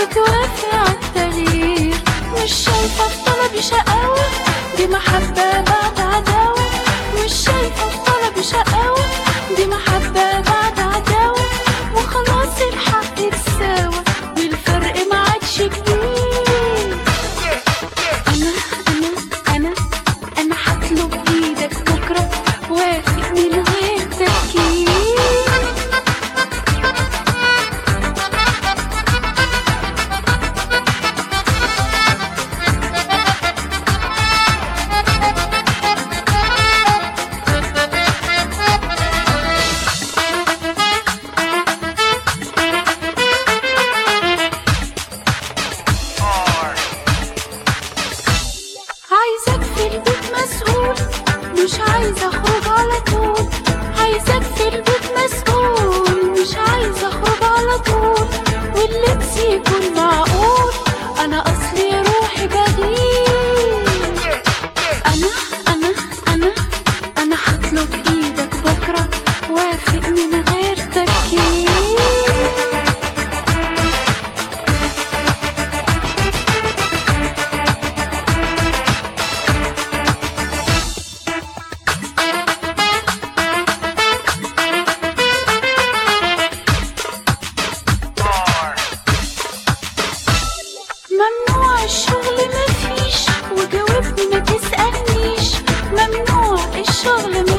وتوافق على التغيير مش شايفة في طلبي شقاوة دي محبة بعد عداوة مش شايفة في طلبي شقاوة دي محبة بعد عداوة وخلاص الحق اتساوى والفرق ما عادش كبير أنا أنا أنا أنا هطلب إيدك بكرة وافق من غير تفكير عايزك في البيت مسؤول مش عايزة اخرج على طول عايزك في البيت مسؤول مش عايزة اخرج على طول واللبس يكون معقول انا اصلي روحي بغير انا انا انا انا هطلب ايدك بكرة وافق من غير تفكير ممنوع الشغل مفيش وجاوبني ما تسألنيش ممنوع الشغل